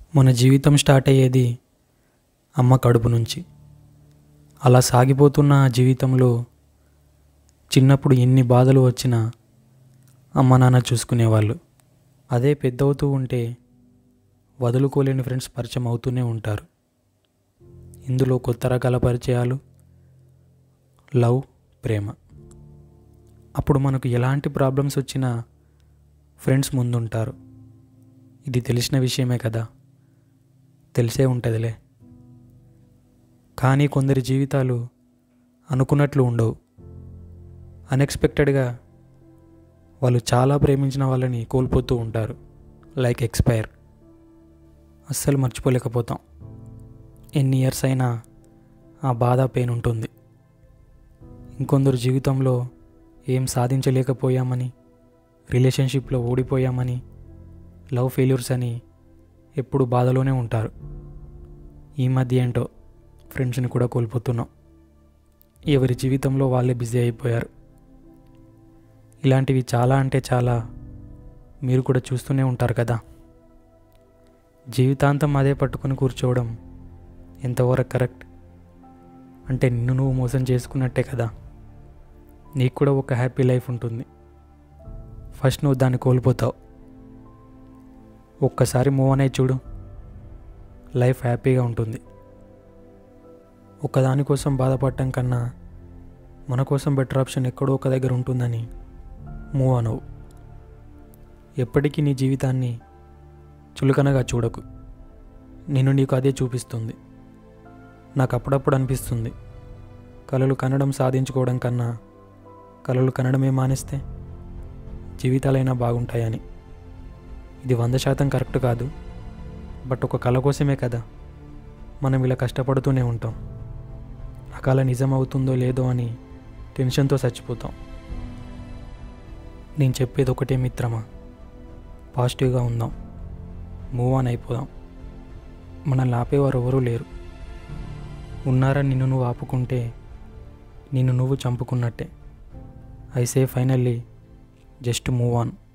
మన జీవితం స్టార్ట్ అయ్యేది అమ్మ కడుపు నుంచి అలా సాగిపోతున్న ఆ జీవితంలో చిన్నప్పుడు ఎన్ని బాధలు వచ్చినా అమ్మ నాన్న చూసుకునేవాళ్ళు అదే పెద్దవుతూ ఉంటే వదులుకోలేని ఫ్రెండ్స్ పరిచయం అవుతూనే ఉంటారు ఇందులో కొత్త రకాల పరిచయాలు లవ్ ప్రేమ అప్పుడు మనకు ఎలాంటి ప్రాబ్లమ్స్ వచ్చినా ఫ్రెండ్స్ ముందుంటారు ఇది తెలిసిన విషయమే కదా తెలిసే ఉంటుందిలే కానీ కొందరి జీవితాలు అనుకున్నట్లు ఉండవు అన్ఎక్స్పెక్టెడ్గా వాళ్ళు చాలా ప్రేమించిన వాళ్ళని కోల్పోతూ ఉంటారు లైక్ ఎక్స్పైర్ అస్సలు మర్చిపోలేకపోతాం ఎన్ని ఇయర్స్ అయినా ఆ బాధ పెయిన్ ఉంటుంది ఇంకొందరు జీవితంలో ఏం సాధించలేకపోయామని రిలేషన్షిప్లో ఓడిపోయామని లవ్ ఫెయిల్యూర్స్ అని ఎప్పుడు బాధలోనే ఉంటారు ఈ మధ్య ఏంటో ఫ్రెండ్స్ని కూడా కోల్పోతున్నాం ఎవరి జీవితంలో వాళ్ళే బిజీ అయిపోయారు ఇలాంటివి చాలా అంటే చాలా మీరు కూడా చూస్తూనే ఉంటారు కదా జీవితాంతం అదే పట్టుకొని కూర్చోవడం ఎంతవరకు కరెక్ట్ అంటే నిన్ను నువ్వు మోసం చేసుకున్నట్టే కదా నీకు కూడా ఒక హ్యాపీ లైఫ్ ఉంటుంది ఫస్ట్ నువ్వు దాన్ని కోల్పోతావు ఒక్కసారి మూవ్ అనేది చూడు లైఫ్ హ్యాపీగా ఉంటుంది ఒక్కదానికోసం బాధపడటం కన్నా మన కోసం బెటర్ ఆప్షన్ ఎక్కడో ఒక దగ్గర ఉంటుందని మూవ్ అనవు ఎప్పటికీ నీ జీవితాన్ని చులకనగా చూడకు నేను నీకు అదే చూపిస్తుంది నాకు అప్పుడప్పుడు అనిపిస్తుంది కలలు కనడం సాధించుకోవడం కన్నా కలలు కనడమే మానేస్తే జీవితాలైనా బాగుంటాయని ఇది వంద శాతం కరెక్ట్ కాదు బట్ ఒక కళ కోసమే కదా మనం ఇలా కష్టపడుతూనే ఉంటాం ఆ కళ నిజం అవుతుందో లేదో అని టెన్షన్తో చచ్చిపోతాం నేను చెప్పేది ఒకటే మిత్రమా పాజిటివ్గా ఉందాం మూవ్ ఆన్ అయిపోదాం మనల్ని ఆపేవారు ఎవరూ లేరు ఉన్నారని నిన్ను నువ్వు ఆపుకుంటే నిన్ను నువ్వు చంపుకున్నట్టే I say finally just move on